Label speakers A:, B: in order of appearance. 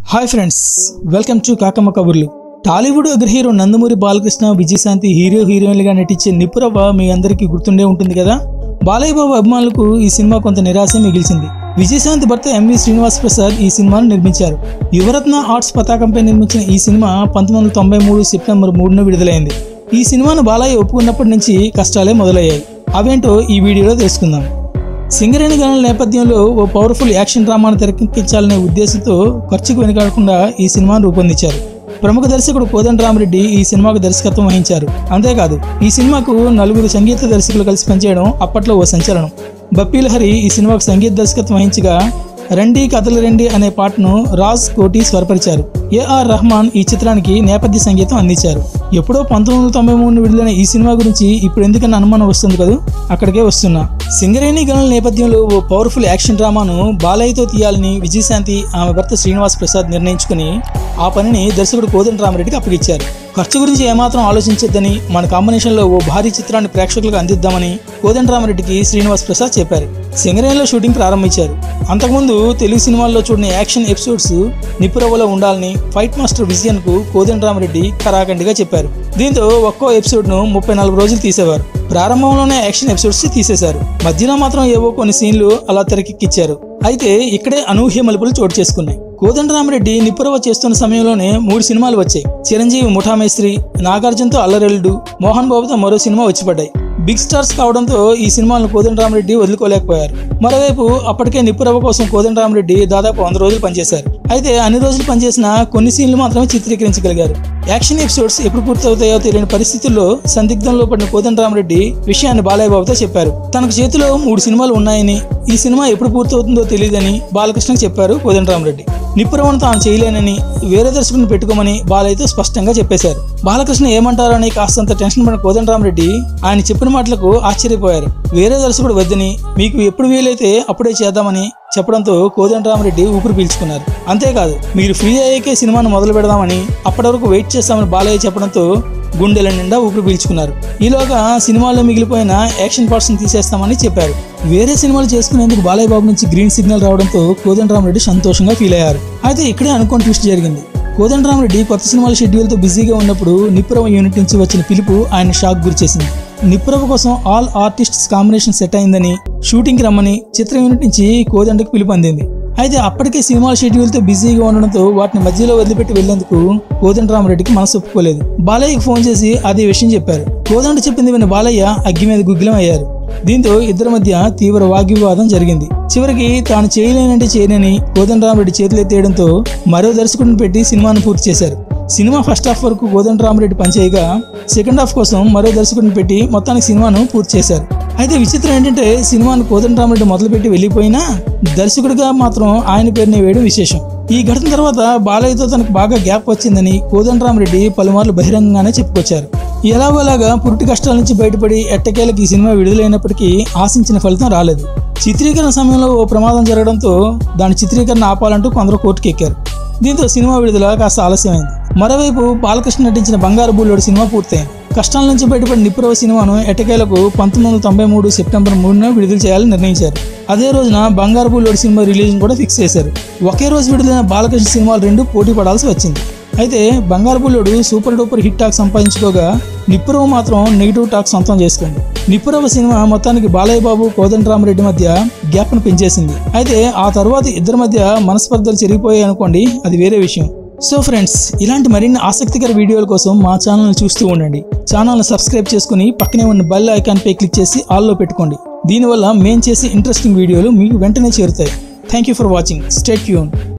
A: hi friends welcome to కాకమ్మ కబుర్లు టాలీవుడ్ అగ్ర హీరో నందమూరి బాలకృష్ణ విజయశాంతి హీరో హీరోయిన్లుగా నటించే నిపురవ్వ మీ అందరికీ గుర్తుండే ఉంటుంది కదా బాలయ్య బాబు అభిమానులకు ఈ సినిమా కొంత నిరాశ మిగిల్చింది విజయశాంతి భర్త ఎంవి శ్రీనివాస్ ప్రసాద్ ఈ సినిమాను నిర్మించారు యువరత్న ఆర్ట్స్ పతాకంపై నిర్మించిన ఈ సినిమా పంతొమ్మిది వందల తొంభై మూడు సెప్టెంబర్ మూడున విడుదలైంది ఈ సినిమాను బాలయ్య ఒప్పుకున్నప్పటి నుంచి కష్టాలే మొదలయ్యాయి అవేంటో ఈ వీడియోలో తెలుసుకుందాం సింగరేణి గనుల నేపథ్యంలో ఓ పవర్ఫుల్ యాక్షన్ డ్రామాను తెరకెక్కించాలనే ఉద్దేశంతో ఖర్చుకు వెనుకాడకుండా ఈ సినిమాను రూపొందించారు ప్రముఖ దర్శకుడు కోదండ రామరెడ్డి ఈ సినిమాకు దర్శకత్వం వహించారు అంతేకాదు ఈ సినిమాకు నలుగురు సంగీత దర్శకులు కలిసి పనిచేయడం అప్పట్లో ఓ సంచలనం బప్పీల హరి ఈ సినిమాకు సంగీత దర్శకత్వం వహించగా రండి కథలు రండి అనే పాటను రాజ్ కోటి స్వరపరిచారు ఏఆర్ రహమాన్ ఈ చిత్రానికి నేపథ్య సంగీతం అందించారు ఎప్పుడో పంతొమ్మిది వందల తొంభై మూడు విడుదలైన ఈ సినిమా గురించి ఇప్పుడు ఎందుకన్నా అనుమానం వస్తుంది కదా అక్కడికే వస్తున్నా సింగరేణి గనుల నేపథ్యంలో ఓ పవర్ఫుల్ యాక్షన్ డ్రామాను బాలయ్యతో తీయాలని విజయశాంతి ఆమె భర్త శ్రీనివాస్ ప్రసాద్ నిర్ణయించుకుని ఆ పనిని దర్శకుడు కోదండ రామరెడ్డికి అప్పగించారు ఖర్చు గురించి ఏమాత్రం ఆలోచించొద్దని మన కాంబినేషన్లో ఓ భారీ చిత్రాన్ని ప్రేక్షకులకు అందిద్దామని కోదండరామరెడ్డికి శ్రీనివాస్ ప్రసాద్ చెప్పారు సింగరేణిలో షూటింగ్ ప్రారంభించారు అంతకుముందు తెలుగు సినిమాల్లో చూడిన యాక్షన్ ఎపిసోడ్స్ నిపురవలో ఉండాలని ఫైట్ మాస్టర్ విజయన్ కు కోదండరామరెడ్డి కరాఖండిగా చెప్పారు దీంతో ఒక్కో ఎపిసోడ్ ను ముప్పై నాలుగు రోజులు తీసేవారు ప్రారంభంలోనే యాక్షన్ ఎపిసోడ్స్ తీసేశారు మధ్యలో మాత్రం ఏవో కొన్ని సీన్లు అలా తెరకెక్కిచ్చారు అయితే ఇక్కడే అనూహ్య మలుపులు చోటు చేసుకున్నాయి కోదండరామరెడ్డి నిపురవ చేస్తున్న సమయంలోనే మూడు సినిమాలు వచ్చాయి చిరంజీవి ముఠామేస్త్రి నాగార్జునతో అల్లరెల్లుడు మోహన్ బాబుతో మరో సినిమా వచ్చి పడ్డాయి బిగ్ స్టార్స్ కావడంతో ఈ సినిమాలను కోదండరామరెడ్డి వదులుకోలేకపోయారు మరోవైపు అప్పటికే నిపురవ కోసం కోదండరామరెడ్డి దాదాపు వంద రోజులు పనిచేశారు అయితే అన్ని రోజులు పనిచేసిన కొన్ని సీన్లు మాత్రమే చిత్రీకరించగలిగారు యాక్షన్ ఎపిసోడ్స్ ఎప్పుడు పూర్తవుతాయో తెలియని పరిస్థితుల్లో సందిగ్ధంలో పడిన కోదండరామరెడ్డి విషయాన్ని బాలయ్య బాబుతో చెప్పారు తనకు చేతిలో మూడు సినిమాలు ఉన్నాయని ఈ సినిమా ఎప్పుడు పూర్తవుతుందో తెలియదని బాలకృష్ణకు చెప్పారు కోదండరామరెడ్డి నిపురవను తాను చేయలేనని వేరే దర్శకుని పెట్టుకోమని బాలయ్యతో స్పష్టంగా చెప్పేశారు బాలకృష్ణ ఏమంటారని కాస్తంత టెన్షన్ పడిన కోదండరామరెడ్డి ఆయన చెప్పిన మాటలకు ఆశ్చర్యపోయారు వేరే దర్శకుడు వద్దని మీకు ఎప్పుడు వీలైతే అప్పుడే చేద్దామని చెప్పడంతో కోదండరామరెడ్డి ఊపిరి పీల్చుకున్నారు అంతేకాదు మీరు ఫ్రీ అయ్యాకే సినిమాను మొదలు పెడదామని అప్పటి వరకు వెయిట్ చేస్తామని బాలయ్య చెప్పడంతో గుండెల నిండా ఊపిరి పీల్చుకున్నారు ఈలోగా సినిమాలో మిగిలిపోయిన యాక్షన్ పార్ట్స్ తీసేస్తామని చెప్పారు వేరే సినిమాలు చేసుకునేందుకు బాలయ్య బాబు నుంచి గ్రీన్ సిగ్నల్ రావడంతో కోదండరామరెడ్డి సంతోషంగా ఫీల్ అయ్యారు అయితే ఇక్కడే అనుకోని ట్విస్ట్ జరిగింది కోదండరామరెడ్డి కొత్త సినిమాల షెడ్యూల్తో బిజీగా ఉన్నప్పుడు నిపురవ యూనిట్ నుంచి వచ్చిన పిలుపు ఆయన షాక్ గురిచేసింది నిపురవ కోసం ఆల్ ఆర్టిస్ట్స్ కాంబినేషన్ సెట్ అయిందని షూటింగ్కి రమ్మని చిత్ర యూనిట్ నుంచి కోదండకు పిలుపు అందింది అయితే అప్పటికే సినిమాల షెడ్యూల్తో బిజీగా ఉండడంతో వాటిని మధ్యలో వదిలిపెట్టి వెళ్లేందుకు కోదండరామరెడ్డికి మనసు ఒప్పుకోలేదు బాలయ్యకి ఫోన్ చేసి అదే విషయం చెప్పారు కోదండ చెప్పింది విన్న బాలయ్య అగ్గి మీద గుగ్గిలం అయ్యారు దీంతో ఇద్దరి మధ్య తీవ్ర వాగ్వివాదం జరిగింది చివరికి తాను చేయలేనంటే చేయనని కోదండరామరెడ్డి చేతులెత్తేయడంతో మరో దర్శకుడిని పెట్టి సినిమాను పూర్తి చేశారు సినిమా ఫస్ట్ హాఫ్ వరకు కోదండరామరెడ్డి పనిచేయగా సెకండ్ హాఫ్ కోసం మరో దర్శకుడిని పెట్టి మొత్తానికి సినిమాను పూర్తి చేశారు అయితే విచిత్రం ఏంటంటే సినిమాను కోదండరామరెడ్డి మొదలుపెట్టి వెళ్ళిపోయినా దర్శకుడిగా మాత్రం ఆయన పేరుని వేయడం విశేషం ఈ ఘటన తర్వాత బాలయ్యతో తనకు బాగా గ్యాప్ వచ్చిందని కోదండరామరెడ్డి పలుమార్లు బహిరంగంగానే చెప్పుకొచ్చారు ఎలాగోలాగా పురుటి కష్టాల నుంచి బయటపడి ఎట్టకేలకు ఈ సినిమా విడుదలైనప్పటికీ ఆశించిన ఫలితం రాలేదు చిత్రీకరణ సమయంలో ఓ ప్రమాదం జరగడంతో దాని చిత్రీకరణ ఆపాలంటూ కొందరు కోర్టుకు ఎక్కారు దీంతో సినిమా విడుదల కాస్త ఆలస్యమైంది మరోవైపు బాలకృష్ణ నటించిన బంగారు బుల్లోడు సినిమా పూర్తయింది కష్టాల నుంచి బయటపడిన నిపురవ సినిమాను ఎటకేలకు పంతొమ్మిది వందల తొంభై మూడు సెప్టెంబర్ మూడున విడుదల చేయాలని నిర్ణయించారు అదే రోజున బంగారు బుల్లోడు సినిమా రిలీజ్ కూడా ఫిక్స్ చేశారు ఒకే రోజు విడుదలైన బాలకృష్ణ సినిమాలు రెండు పోటీ పడాల్సి వచ్చింది అయితే Bangaru Bullodu super duper hit talk సంపాదించుకోగా నిప్పురవ మాత్రం నెగిటివ్ టాక్ సొంతం చేసుకుంది నిప్పురవ సినిమా మొత్తానికి బాలయ్య బాబు కోదండరామరెడ్డి మధ్య గ్యాప్ను పెంచేసింది అయితే ఆ తర్వాత ఇద్దరి మధ్య మనస్పర్ధలు చెరిగిపోయాయి అనుకోండి అది వేరే విషయం సో ఫ్రెండ్స్ ఇలాంటి మరిన్ని ఆసక్తికర వీడియోల కోసం మా ఛానల్ని చూస్తూ ఉండండి ఛానల్ని సబ్స్క్రైబ్ చేసుకుని పక్కనే ఉన్న బెల్ ఐకాన్పై క్లిక్ చేసి ఆల్లో పెట్టుకోండి దీనివల్ల మేము చేసే ఇంట్రెస్టింగ్ వీడియోలు మీకు వెంటనే చేరుతాయి thank you for watching stay tune